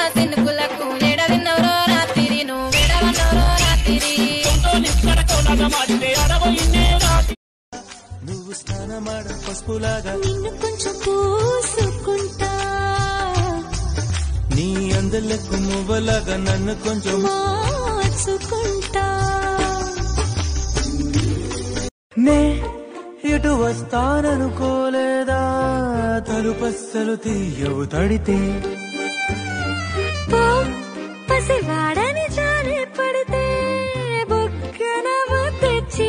సినుకులకు ఎడవిన్నవరో రాత్రి నువ్వు ఎడవన్నవరో రాత్రి నువ్వు స్నానమాడ పసుపులాగా నిన్ను కొంచెం పూసుకుంటా నీ అందలకు మువ్వలాగా నన్ను కొంచెం మార్చుకుంటా నే ఇటు వస్తాననుకోలేదా తలుపస్సలు తీయవు తడితే పో పసివాడని జారి పడితే బుగ్గన తెచ్చి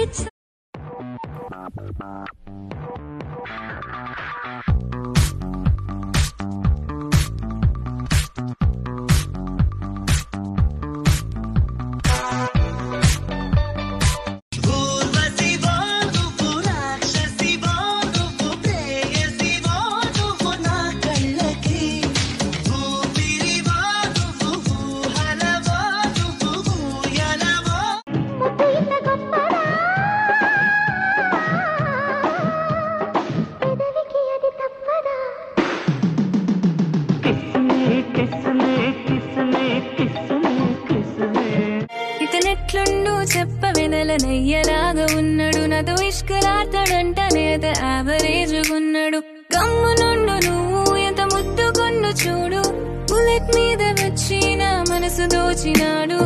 ఇతనెట్లుండు చెప్ప వెనలనయ్యలాగా ఉన్నాడు నాతో ఇష్కలాడతాడంట నేత యావరేజ్ ఉన్నాడు గమ్ము నుండు నువ్వు ఎంత ముద్దుకొన్ను చూడు బుల్లెట్ మీద వచ్చి నా మనసు దోచినాడు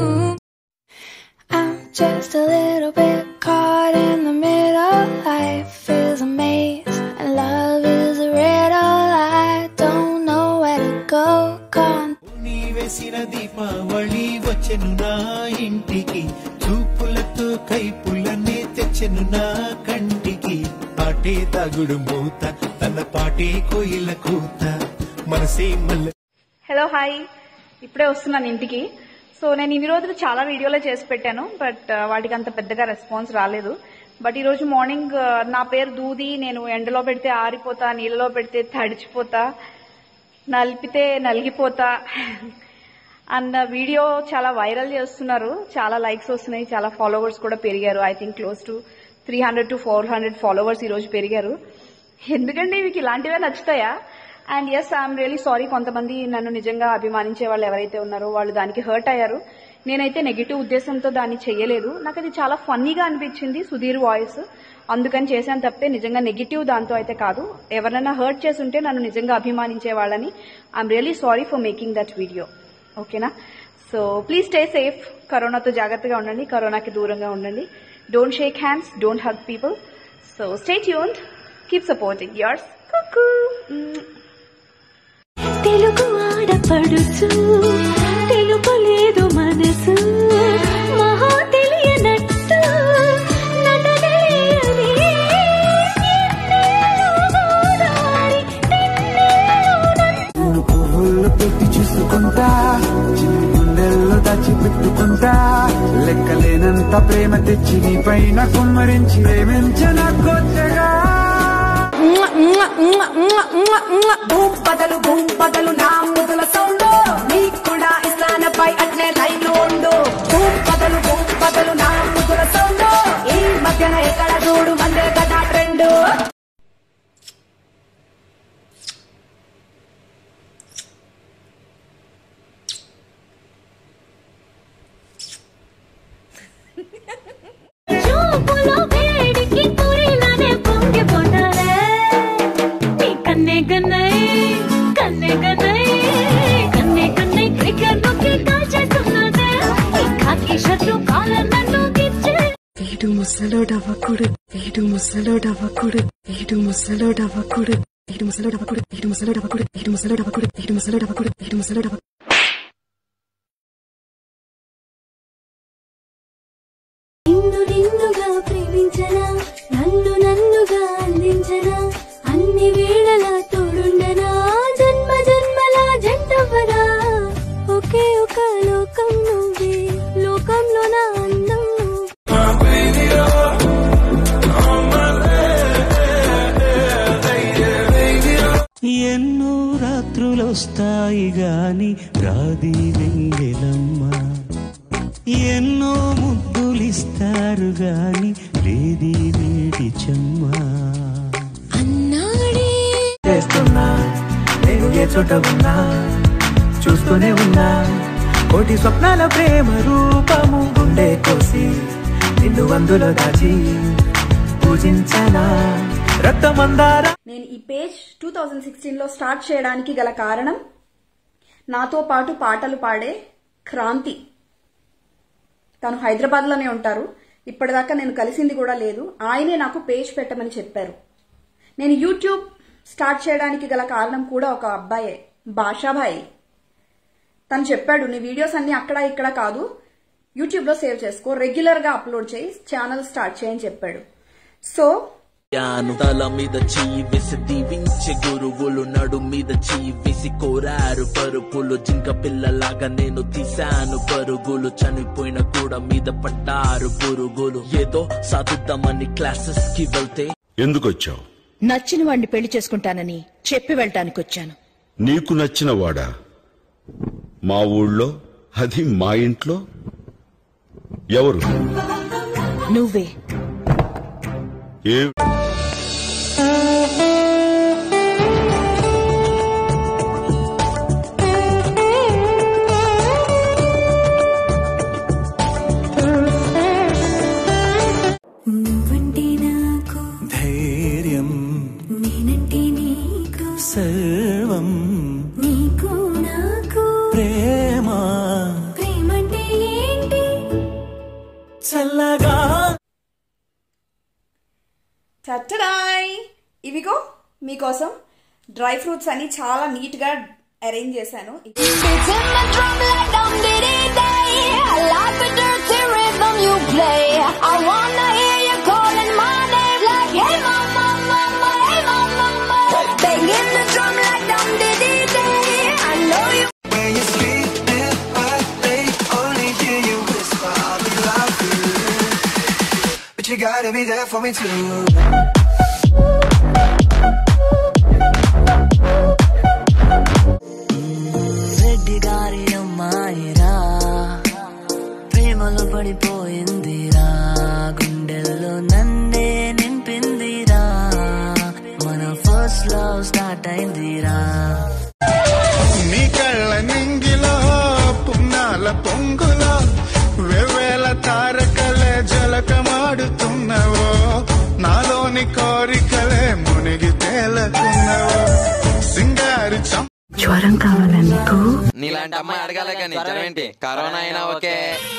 I'm just a little bit caught in the middle. Life is a maze and love is a riddle. I don't know where to go. Can't నీ వేసిన దీపావళి వచ్చెను నా ఇంటికి చూపులతో కైపులనే తెచ్చెను నా కంటికి పాటే తగుడు మూత తన పాటే కోయిల కూత మనసే మల్ల హలో హాయ్ ఇప్పుడే వస్తున్నాను ఇంటికి సో నేను ఇన్ని రోజులు చాలా వీడియోలో చేసి పెట్టాను బట్ వాటికి అంత పెద్దగా రెస్పాన్స్ రాలేదు బట్ ఈ రోజు మార్నింగ్ నా పేరు దూది నేను ఎండలో పెడితే ఆరిపోతా నీళ్ళలో పెడితే తడిచిపోతా నలిపితే నలిగిపోతా అన్న వీడియో చాలా వైరల్ చేస్తున్నారు చాలా లైక్స్ వస్తున్నాయి చాలా ఫాలోవర్స్ కూడా పెరిగారు I think close to three hundred to four hundred followers ఈ రోజు పెరిగారు ఎందుకంటే మీకు ఇలాంటివే నచ్చుతాయా and yes I'm really sorry కొంతమంది నన్ను నిజంగా అభిమానించే వాళ్ళు ఎవరైతే ఉన్నారో వాళ్ళు దానికి హర్ట్ అయ్యారు నేనైతే నెగిటివ్ ఉద్దేశంతో దాన్ని చెయ్యలేదు నాకు అది చాలా ఫన్నీగా అనిపించింది సుధీర్ వాయిస్ అందుకని చేశాను తప్పే నిజంగా నెగిటివ్ దాంతో అయితే కాదు ఎవరైనా హర్ట్ చేస్తుంటే నన్ను నిజంగా అభిమానించే వాళ్ళని I'm really sorry for making that video ఓకేనా సో ప్లీజ్ స్టే సేఫ్ కరోనాతో జాగ్రత్తగా ఉండండి కరోనాకి దూరంగా ఉండండి don't shake hands don't hug people so stay tuned keep supporting yours కుకూ తెలుగు ఆడపడుచు తెలుపలేదు మనసు మహా తెలియనట్టు నటనేయని గోదావరి నేను పువ్వుల్లో పెట్టి చూసుకుంటా చిన్ని గుండెల్లో దాచి పెట్టుకుంటా లెక్కలేనంత ప్రేమ తెచ్చి నీ పైన కుమ్మరించి ప్రేమించిన కొత్తగా బదలు బూమ్ బదలు నా ముదుల సౌండ్ నీకు కూడా ఇస్తానపై అట్నే లైన్ ఉండు బూమ్ బదలు బూమ్ బదలు నా ముదుల సౌండ్ ఈ మధ్యన ఎక్కడ చూడు మందే కదా ట్రెండ్ చూపులో వేడికి పురిలానే పొంగిపోతారే నీ కన్నే గన్నై కన్నే గన్నై కన్నే కన్నే క్రికెట్ నొక్కి కాల్చేస్తున్నదే ఈ కాకి షర్టు కాలర్ నన్ను గిచ్చే వీడు ముసలోడవ్వకుడు వీడు ముసలోడవ్వకుడు వీడు ముసలోడవ్వకుడు వీడు ముసలోడవ్వకుడు వీడు ముసలోడవ్వకుడు వీడు ముసలోడవ్వకుడు వీడు ముసలోడవ్వకుడు వీడు ముసలోడవ్వకుడు నిన్ను నిన్నుగా ప్రేమించనా నన్ను నన్నుగా అందించనా అన్ని వేళలా తోడుండనా జన్మ జన్మల జంటవ్వనా ఒకే ఒక లోకం నువ్వే లోకంలో నా అందం నువ్వే ఎన్నో రాత్రులొస్తాయి గాని రాది వెంగెలమ్మ ఎన్నో ముద్దులిస్తారు గాని లేది వేడి చెమ్మ అన్నాడే చేస్తున్నా నేను ఏ చోట ఉన్నా చూస్తూనే ఉన్నా కోటి స్వప్నాల ప్రేమ రూపము గుండె కోసి నిన్ను అందులో దాచి పూజించనా రక్తమందార నేను ఈ పేజ్ టూ థౌజండ్ సిక్స్టీన్లో స్టార్ట్ చేయడానికి గల కారణం నాతో పాటు పాటలు పాడే క్రాంతి తను హైదరాబాద్లోనే ఉంటారు ఇప్పటిదాకా నేను కలిసింది కూడా లేదు ఆయనే నాకు పేజ్ పెట్టమని చెప్పారు నేను యూట్యూబ్ స్టార్ట్ చేయడానికి గల కారణం కూడా ఒక అబ్బాయే భాషాభాయ్ తను చెప్పాడు నీ వీడియోస్ అన్ని అక్కడ ఇక్కడ కాదు యూట్యూబ్లో సేవ్ చేసుకో రెగ్యులర్గా అప్లోడ్ చేయి ఛానల్ స్టార్ట్ చేయని చెప్పాడు సో యాను తల మీద చెయ్యి వేసి దీవించే గురువులు నడు మీద చెయ్యి వేసి కోరారు పరుపులు జింక పిల్లలాగా నేను తీశాను పరుగులు చనిపోయిన కూడా మీద పడ్డారు పురుగులు ఏదో సాధిద్దామని క్లాసెస్ కి వెళ్తే ఎందుకొచ్చావు నచ్చిన వాడిని పెళ్లి చేసుకుంటానని చెప్పి వెళ్ళటానికి వచ్చాను నీకు నచ్చిన వాడా మా ఊళ్ళో అది మా ఇంట్లో ఎవరు నువ్వే ఏ నువ్వంటే నాకు ధైర్యం నేనంటే నీకు సర్వం నీకు నాకు ప్రేమ ప్రేమంటే ఏంటి చల్లగా చట్టడాయ్ ఇవిగో మీకోసం డ్రై ఫ్రూట్స్ అని చాలా నీట్ గా అరేంజ్ చేశాను When you sleep in my late, only hear you whisper, I'll be loud for you. But you gotta be there for me too. Reddy గారి అమ్మాయిరా ప్రేమలో పడిపోయిందిరా గుండెల్లో నన్నే నింపిందిరా మన ఫస్ట్ లవ్ స్టార్ట్ అయిందిరా నీ కళ్ళ నింగిలో పున్నాల పొంగులో వెవ్వేల తారకలే జలకమాడుతున్నవో నాలోని కోరికలే మునిగి తేలకున్నవో సింగారి చం జ్వరం కావాలా నీకు నీలాంటి అమ్మాయి అడగాలి కానీ జ్వరం ఏంటి కరోనా అయినా ఓకే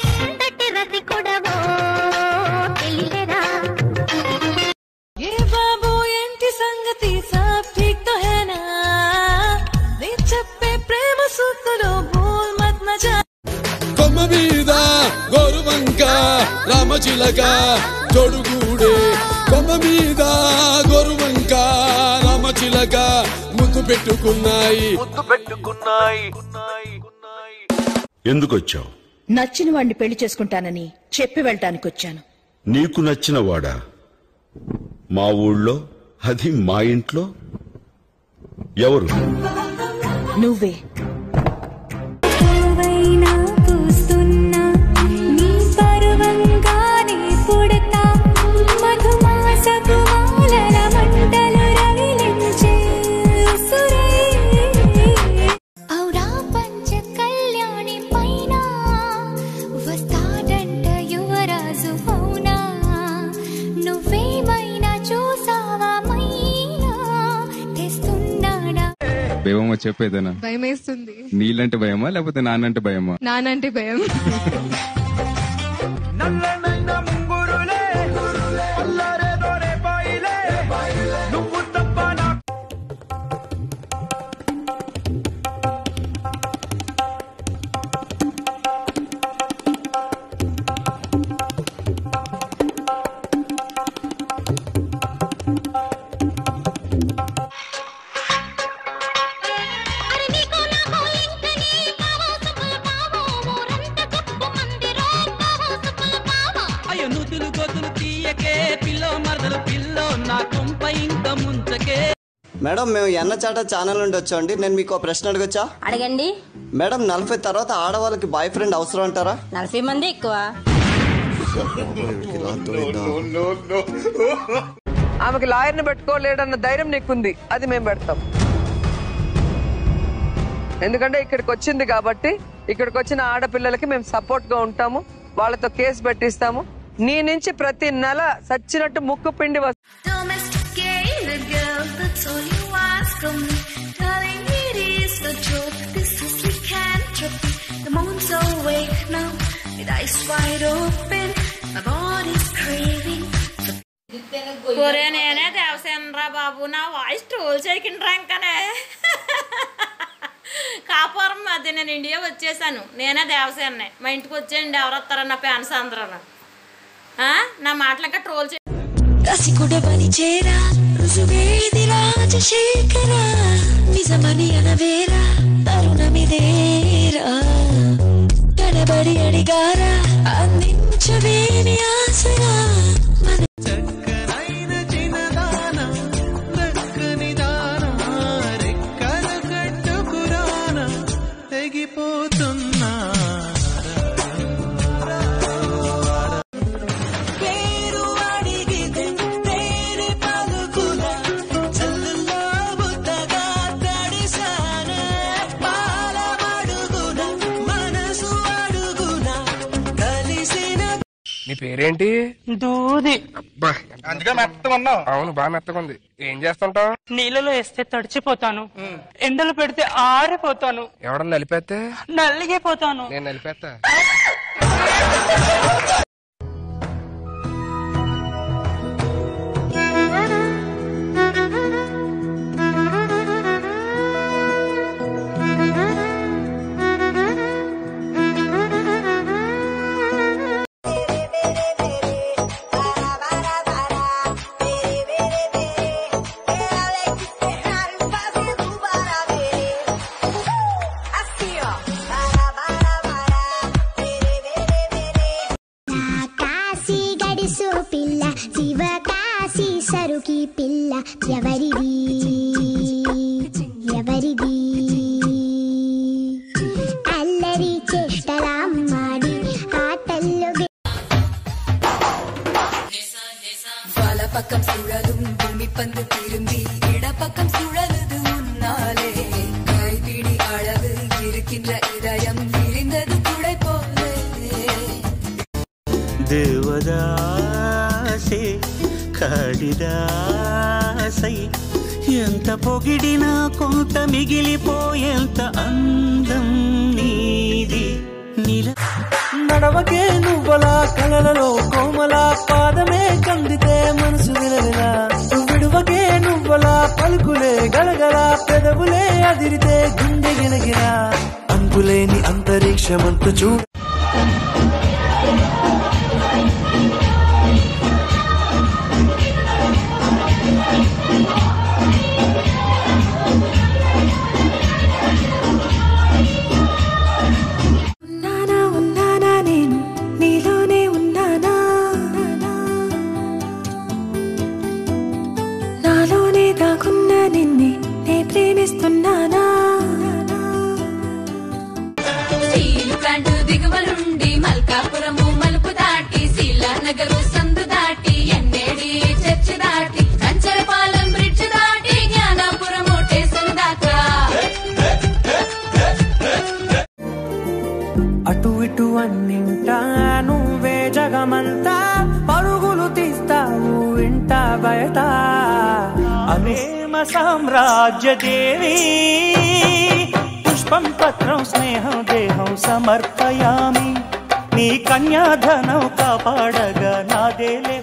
ఏ బాబు ఏంటి సంగతి సాబ్ ठीक तो है ना నీ చెప్పే ప్రేమ సూత్రులు భూల్ మత్ నా జా కొమ్మ మీద గోరువంక రామచిలక తొడుగూడే కొమ్మ మీద గోరువంక రామచిలక ముద్దు పెట్టుకున్నాయి ముద్దు పెట్టుకున్నాయి ఎందుకొచ్చావు నచ్చిన వాడిని పెళ్లి చేసుకుంటానని చెప్పి వెళ్ళటానికి వచ్చాను నీకు నచ్చిన వాడా మా ఊళ్ళో అది మా ఇంట్లో ఎవరు నువ్వే పువ్వైనా పూస్తున్నా నీ పరువంగానే పుడతా మధుమాసపు మాలల మంటలు రగిలించే సురై ఔరా పంచ కళ్యాణి పైన వస్తాడంట యువరాజు అవునా నువ్వేమైనా చూసావా మైనా తెస్తున్నాడా భయమా చెప్పేదనా భయం వేస్తుంది నీళ్ళంటే భయమా లేకపోతే నాన్నంటే భయమా నానంటే భయం అయ్యో నూతులు గోతులు తీయకే పిల్లో మరదలు పిల్లో నా కొంప ఇంక ముంచకే మేడం మేము ఎన్న చాట ఛానల్ నుండి వచ్చామండి నేను మీకు ఒక ప్రశ్న అడగొచ్చా అడగండి మేడం నలభై తర్వాత ఆడవాళ్ళకి బాయ్ ఫ్రెండ్ అవసరం అంటారా నలభై మంది ఎక్కువ ఆమెకి లాయర్ని పెట్టుకోలేడన్న ధైర్యం నీకుంది అది మేము పెడతాం ఎందుకంటే ఇక్కడికి వచ్చింది కాబట్టి ఇక్కడికి వచ్చిన ఆడపిల్లలకి మేము సపోర్ట్ గా ఉంటాము వాళ్ళతో కేసు పెట్టిస్తాము నీ నుంచి ప్రతి నెల సచ్చినట్టు ముక్కు పిండి వస్తుంది Domesticate the girl, that's all you ask of me. Telling me it is the truth, this is lycanthropy. The moon's awake now, with eyes wide open. My body's craving. ఒరే నేనే దేవసేనరా బాబు నా వాయిస్ ట్రోల్ చేయకుండా ఇంకానే కాపురం మధ్య నేను India వచ్చేసాను నేనే దేవసేనే మా ఇంటికి వచ్చేయండి ఎవరు వస్తారో నా ఫ్యాన్స్ అందరూ ఆ? నా మాటలు ఇంకా ట్రోల్ చే రసికుడవని చేరా రుజువేది రాజశేఖర నిజమని అనవేరా తరుణమిదేరా కనబడి అడిగారా అందించవేమి ఆసరా మన తెగిపోతున్నా పేరు అడిగితే పేరు పలుకుల చల్లలో బుద్ధగా తడిసానే పాలమడుగున మనసు అడుగున కలిసిన నీ పేరేంటి దూది అందుకే మెత్తగా ఉన్నావు అవును బాగా మెత్తగా ఉంది ఏం చేస్తుంటావు నీళ్ళలో వేస్తే తడిచిపోతాను ఎండలు పెడితే ఆరిపోతాను ఎవడన్నా నలిపేస్తే నల్లిగిపోతాను నేను నలిపేస్తా కాశీ గడిసు పిల్ల శివ కాశీ సరుకి పిల్ల ఎవరిది ఎవరిది అల్లరి చేష్టలామ్మాడి ఆటల్లో వాళ్ళ పక్కం సూழலும் பூமி பந்து திரும்பி இடப்பக்கம் சுழலுது முன்னாலே கைப்பிடி அளவு இருக்கின்ற இதயம் விரிந்தது குடை போலே దేవదాసే కాళిదాసై ఎంత పొగిడినా కొంత మిగిలిపోయేంత అందం నీది నిల నడవకే నువ్వలా కలలలో కోమలా పాదమే కందితే మనసు విలవిలా విడువకే నువ్వలా పలుకులే గలగల పెదవులే అదిరితే గుండె గిలగిలా అంతులేని అంతరిక్షమంత చూడ ఉన్నానా ఉన్నానా నేను నీలోనే ఉన్నానా నాలోనే దాగున్న నిన్నే నే ప్రేమిస్తున్నానా స్టీల్ ప్లాంట్ దిగువ నుండి మల్కాపురము మలుపు దాటి శీలా నగరు సందు దాటి ఎన్నేడి చర్చి దాటి కంచరపాలెం బ్రిడ్జ్ దాటి జ్ఞానాపురము స్టేషన్ దాకా అటు ఇటు అన్నింటా నువ్వే జగమంతా పరుగులు తీస్తావు ఇంట బయట అలేమ సామ్రాజ్య దేవి పుష్పం పత్రం స్నేహం దేహం సమర్పయామి నీ కన్యాధనం కాపాడగా నాదేలే